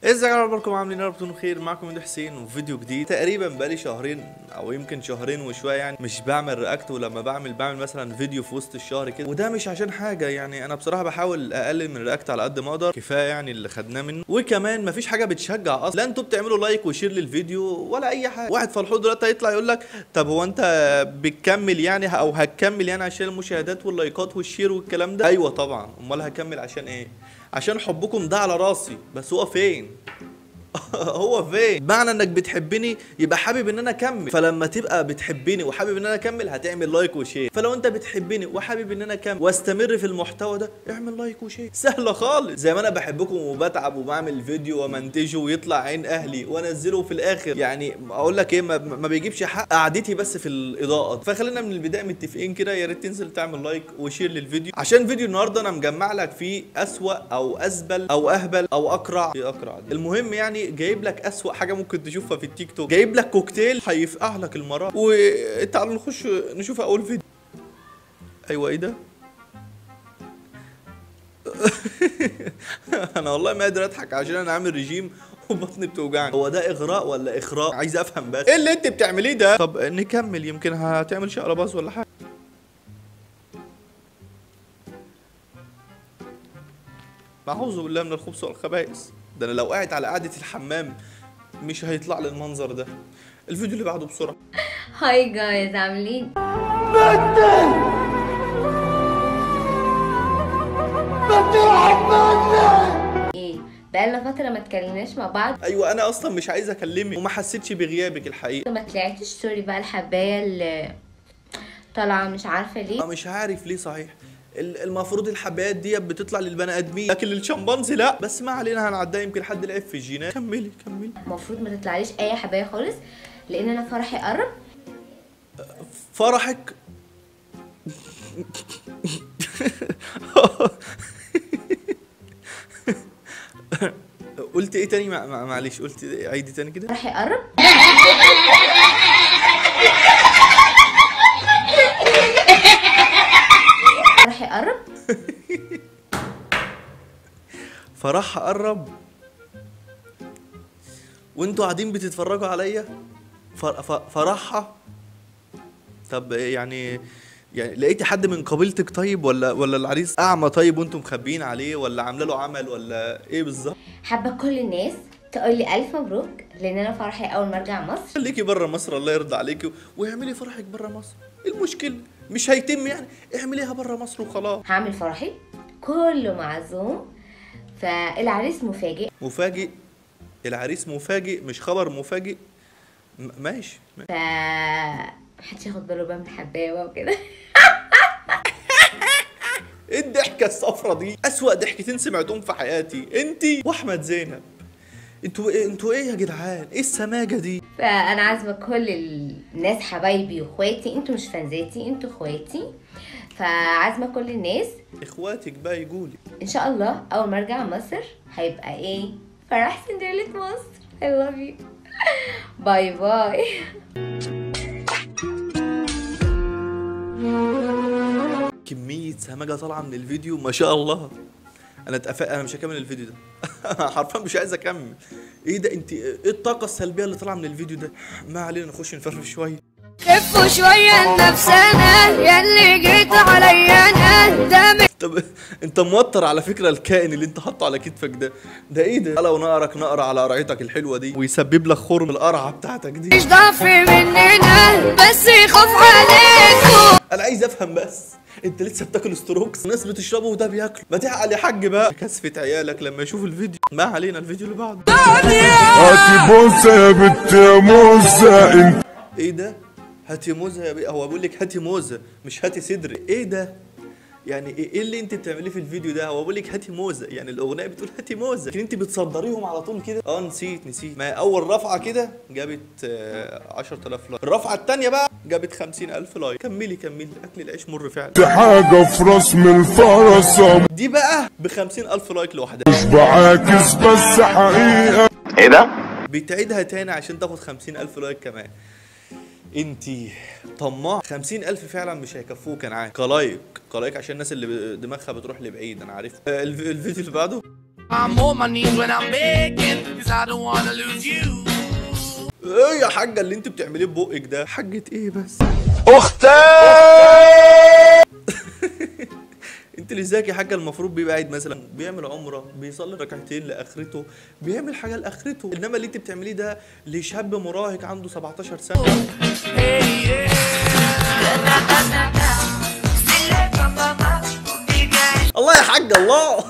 ازيكم يا اخباركم عاملين يا رب تكونوا بخير معكم مهدي حسين وفيديو جديد تقريبا بقالي شهرين او يمكن شهرين وشويه يعني مش بعمل رياكت ولما بعمل بعمل مثلا فيديو في وسط الشهر كده وده مش عشان حاجه يعني انا بصراحه بحاول اقلل من الرياكت على قد ما اقدر كفايه يعني اللي خدناه منه وكمان مفيش حاجه بتشجع اصلا لا انتوا بتعملوا لايك وشير للفيديو ولا اي حاجه واحد فرحون دلوقتي هيطلع يقول لك طب هو انت بتكمل يعني او هتكمل يعني عشان المشاهدات واللايكات والشير والكلام ده ايوه طبعا امال هكمل عشان ايه عشان حبكم ده على راسي بس هو فين هو فين معنى انك بتحبني يبقى حابب ان انا اكمل فلما تبقى بتحبني وحابب ان انا اكمل هتعمل لايك وشير فلو انت بتحبني وحابب ان انا اكمل واستمر في المحتوى ده اعمل لايك وشير سهله خالص زي ما انا بحبكم وبتعب وبعمل فيديو ومنتجه ويطلع عين اهلي وانزله في الاخر يعني اقول لك ايه ما, ما بيجيبش حق قعدتي بس في الاضاءه فخلينا من البدايه متفقين كده يا ريت تنزل تعمل لايك وشير للفيديو عشان فيديو النهارده انا مجمع لك فيه اسوأ او ازبل او اهبل او اقرع ايه اقرع دي المهم يعني جايب لك اسوأ حاجه ممكن تشوفها في التيك توك جايب لك كوكتيل هيفقع لك المرض وتعالوا نخش نشوف اول فيديو ايوه ايه ده انا والله ما قادر اضحك عشان انا عامل رجيم وبطني بتوجعني هو ده اغراء ولا اخراء عايز افهم بس ايه اللي انت بتعمليه ده طب نكمل يمكن هتعمل شقلباز ولا حاجه اعوذ بالله من الخبث والخبائث ده انا لو قاعد على قعده الحمام مش هيطلع لي المنظر ده الفيديو اللي بعده بسرعه هاي جايز عاملين ايه بقالنا فترة ما اتكلمناش مع بعض ايوه انا اصلا مش عايز اكلمك وما حسيتش بغيابك الحقيقه ما طلعتش سوري بقى الحباية اللي طالعة مش عارفة ليه أنا مش عارف ليه صحيح ال- المفروض الحبايات دي بتطلع للبني ادمين لكن للشمبانزي لا بس ما علينا هنعدها يمكن حد لعب في الجينات كملي كملي المفروض ما تطلعليش اي حباية خالص لان انا فرحي قرب فرحك قلت ايه تاني مع- مع- معلش قلت إيه؟ عيدي تاني كده فرحي قرب فرحي قرب فرحها قرب وانتوا قاعدين بتتفرجوا عليا فر- ف- فرحها طب يعني يعني لقيتي حد من قبيلتك طيب ولا ولا العريس اعمى طيب وانتم مخبيين عليه ولا عامله له عمل ولا ايه بالظبط حابة كل الناس تقول لي الف مبروك لان انا فرحي اول ما ارجع مصر خليكي بره مصر الله يرضى عليكي واعملي فرحك بره مصر ايه المشكله مش هيتم يعني اعمليها بره مصر وخلاص هعمل فرحي كله معزوم فالعريس مفاجئ مفاجئ العريس مفاجئ مش خبر مفاجئ م- ماشي ف محدش ياخد باله بقى من حبايه بقى وكده ايه الضحكه الصفرة دي اسوأ ضحكتين سمعتهم في حياتي انتي واحمد زينب انتوا ايه انتوا ايه يا جدعان ايه السماجه دي فانا عازمه كل الناس حبايبي واخواتي انتوا مش فانزاتي انتوا اخواتي فعازمه كل الناس اخواتك بقى يقولي ان شاء الله اول ما ارجع مصر هيبقى ايه فرح سندريلا مصر I love you باي باي كميه سماجه طالعه من الفيديو ما شاء الله انا اتقفل انا مش هكمل الفيديو ده حرفيا مش عايز اكمل ايه ده انت ايه الطاقه السلبيه اللي طالعه من الفيديو ده ما علينا نخش نفرف شويه خفوا شوية لنفسنا ياللي جيت عليا انا دمي طب انت موتر على فكره الكائن اللي انت حاطه على كتفك ده ده ايه ده لو نقرك نقره على قرعتك الحلوه دي ويسبب لك خرم القرعه بتاعتك دي مش ضعف مننا بس يخاف عليكم انا عايز افهم بس انت لسه بتاكل ستروكس الناس بتشربه وده بياكله ما تعقل يا حاج بقى كسفة عيالك لما يشوف الفيديو ما علينا الفيديو اللي بعده هاتي بوسه يا بنت يا موسى انت ايه ده هاتي موزه يا بي... هو بيقول لك هاتي موزه مش هاتي صدر ايه ده يعني ايه إيه اللي انت بتعمليه في الفيديو ده هو بيقول لك هاتي موزه يعني الاغنيه بتقول هاتي موزه لكن انت بتصدريهم على طول كده اه نسيت نسيت ما اول رفعه كده جابت آه 10000 لايك الرفعه الثانيه بقى جابت 50000 لايك كملي كملي اكل العيش مر فعلا حاجه في رسم الفرس دي بقى ب 50000 لايك لوحدها مش بعاكس بس حقيقه بتعيدها تاني عشان تاخد 50000 لايك كمان انتي طماع 50000 فعلا مش هيكفوك انا عارف كلايك كلايك عشان الناس اللي دماغها بتروح لبعيد انا عارف آه، الف- الفيديو اللي بعده I'm on my knees when I'm begging, cause I don't wanna lose you. ايه يا حاجه اللي انت بتعمليه ببقك ده حاجه ايه بس انت اللي ازيك يا حاجه المفروض بيبقى قاعد مثلا بيعمل عمره بيصلي ركعتين لاخرته بيعمل حاجه لاخرته انما اللي انت بتعمليه ده لشاب مراهق عنده 17 سنه Hey, yeah. الله يا حاج الله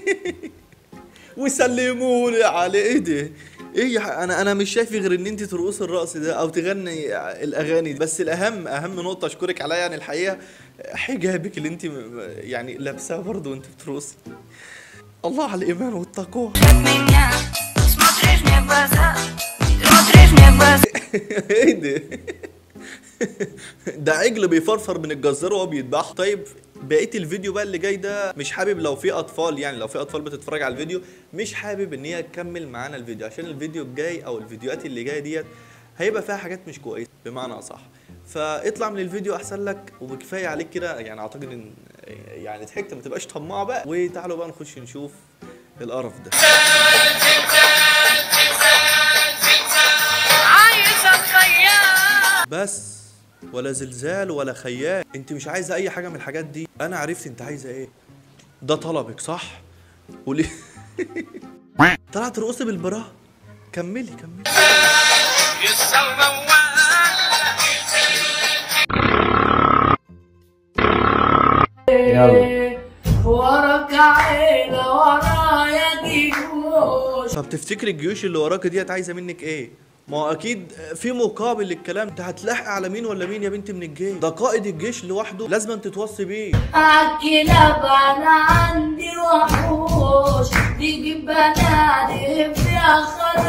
وسلموا لي على ايه ده ايه يا ح- انا انا مش شايف غير ان انت ترقصي الرقص ده او تغني الاغاني دي. بس الاهم اهم نقطه اشكرك عليها يعني الحقيقه حجابك اللي انت م- يعني لابساه برضه وانت بترقصي الله على الايمان والتقوى меня Смотришь мне в глаза Смотришь мне в глаза ايه ده ده عجل بيفرفر من الجزار وهو بيذبح طيب بقيه الفيديو بقى اللي جاي ده مش حابب لو في اطفال يعني لو في اطفال بتتفرج على الفيديو مش حابب ان هي تكمل معانا الفيديو عشان الفيديو الجاي او الفيديوهات اللي جايه ديت هيبقى فيها حاجات مش كويسه بمعنى اصح فاطلع من الفيديو احسن لك وكفايه عليك كده يعني اعتقد ان يعني ضحكت ما تبقاش طماع بقى وتعالوا بقى نخش نشوف القرف ده عايز اتخيل بس ولا زلزال ولا خيال انت مش عايزه اي حاجه من الحاجات دي انا عرفت انت عايزه ايه ده طلبك صح وليه طلعت ترقصي بالبرا كملي كملي You're so the one. وراك عيلة ورايا جيوش طب تفتكري الجيوش اللي وراك ديت عايزه منك ايه ما هو اكيد في مقابل للكلام انت هتلاحق على مين ولا مين يا بنت من الجيش ده قائد الجيش لوحده لازم أن تتوصي بيه الكلاب انا عندي وحوش تيجي بنادي فيها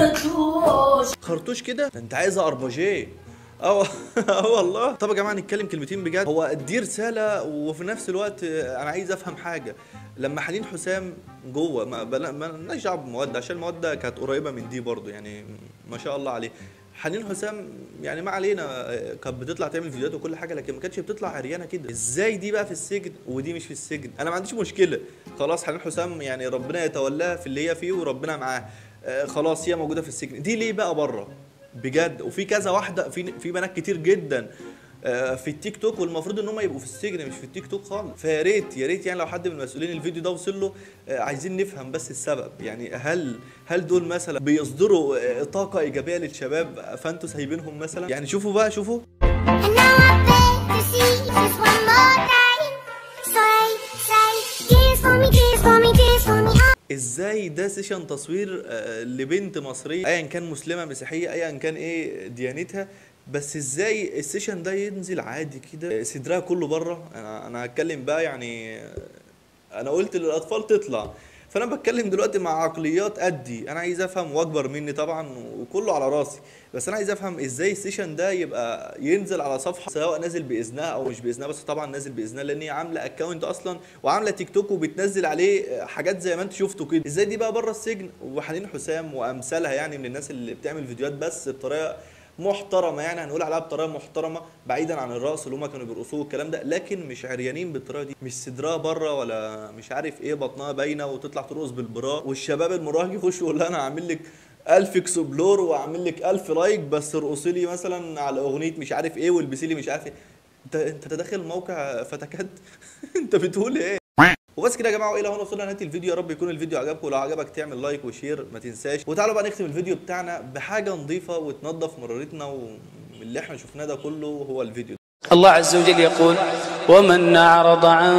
خرطوش خرطوش كده ده انت عايزه اربجيه اه اه والله طب يا جماعه نتكلم كلمتين بجد هو دي رساله وفي نفس الوقت آه، انا عايز افهم حاجه لما حنين حسام جوه ما بلا- ما لناش دعوه بالمواد عشان المواد كانت قريبه من دي برضو يعني ما شاء الله عليه حنين حسام يعني ما علينا آه، كانت بتطلع تعمل فيديوهات وكل حاجه لكن ما كانتش بتطلع عريانه كده ازاي دي بقى في السجن ودي مش في السجن انا ما عنديش مشكله خلاص حنين حسام يعني ربنا يتولاها في اللي هي فيه وربنا معاها آه، خلاص هي موجوده في السجن دي ليه بقى بره بجد وفي كذا واحده في في بنات كتير جدا آه، في التيك توك والمفروض ان هم يبقوا في السجن مش في التيك توك خالص فيا ريت يا ريت يعني لو حد من المسؤولين الفيديو ده وصل له آه، عايزين نفهم بس السبب يعني هل هل دول مثلا بيصدروا آه، طاقه ايجابيه للشباب فانتوا سايبينهم مثلا يعني شوفوا بقى شوفوا And now I beg to see just one more time. So I say, tears for me, tears for me, tears for me. Oh. ازاي ده سيشن تصوير آه، لبنت مصريه ايا كان مسلمه مسيحيه ايا كان ايه ديانتها بس ازاي السيشن ده ينزل عادي كده صدرها كله بره انا انا هتكلم بقى يعني آه، انا قلت للاطفال تطلع فانا بتكلم دلوقتي مع عقليات قدي انا عايز افهم واكبر مني طبعا وكله على راسي بس انا عايز افهم ازاي السيشن ده يبقى ينزل على صفحه سواء نازل باذنها او مش باذنها بس طبعا نازل باذنها لان هي عامله اكونت اصلا وعامله تيك توك وبتنزل عليه حاجات زي ما انت شفتوا كده ازاي دي بقى بره السجن وحنين حسام وامثالها يعني من الناس اللي بتعمل فيديوهات بس بطريقه محترمه يعني هنقول عليها بطريقه محترمه بعيدا عن الرقص اللي هم كانوا بيرقصوه والكلام ده لكن مش عريانين بالطريقه دي مش صدرها بره ولا مش عارف ايه بطنها باينه وتطلع ترقص بالبرا والشباب المراهق يخش يقول لها انا هعمل لك 1000 اكسبلور واعمل لك 1000 لايك بس ارقصي لي مثلا على اغنيه مش عارف ايه والبسي لي مش عارف ايه انت انت داخل موقع فتكات انت بتقول ايه وبس كده يا جماعه والى هنا وصلنا لنهايه الفيديو يا رب يكون الفيديو عجبكم ولو عجبك تعمل لايك وشير ما تنساش وتعالوا بقى نختم الفيديو بتاعنا بحاجه نظيفه وتنظف مرارتنا واللي احنا شفناه ده كله هو الفيديو الله عز وجل يقول ومن أعرض عن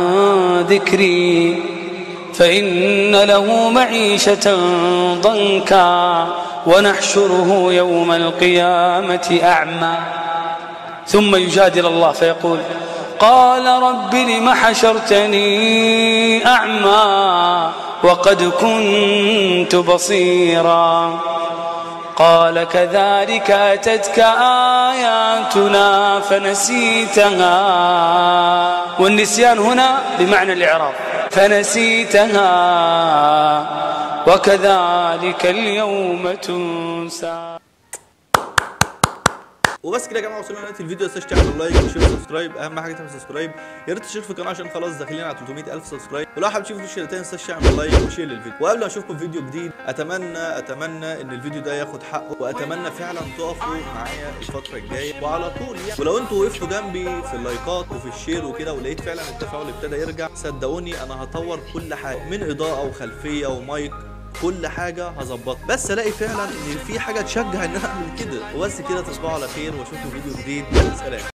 ذكري فإن له معيشة ضنكا ونحشره يوم القيامة أعمى ثم يجادل الله فيقول قال رب لم حشرتني أعمى وقد كنت بصيرا قال كذلك أتتك آياتنا فنسيتها والنسيان هنا بمعنى الإعراض فنسيتها وكذلك اليوم تنسى وبس كده يا جماعه وصلنا لنهايه الفيديو ما تنساش تعمل لايك وشير وسبسكرايب اهم حاجه تعمل سبسكرايب يا ريت تشترك في القناه عشان خلاص داخلين على 300000 سبسكرايب ولو حابب تشوف الفيديو تاني ما تنساش تعمل لايك وشير للفيديو وقبل ما اشوفكم في فيديو جديد اتمنى اتمنى ان الفيديو ده ياخد حقه واتمنى فعلا تقفوا معايا الفتره الجايه وعلى طول يعني ولو انتوا وقفتوا جنبي في اللايكات وفي الشير وكده ولقيت فعلا التفاعل ابتدى يرجع صدقوني انا هطور كل حاجه من اضاءه وخلفيه ومايك كل حاجه هظبطها بس الاقي فعلا ان في حاجه تشجع ان انا اعمل كده وبس كده تصبحوا على خير واشوفكم فيديو جديد سلام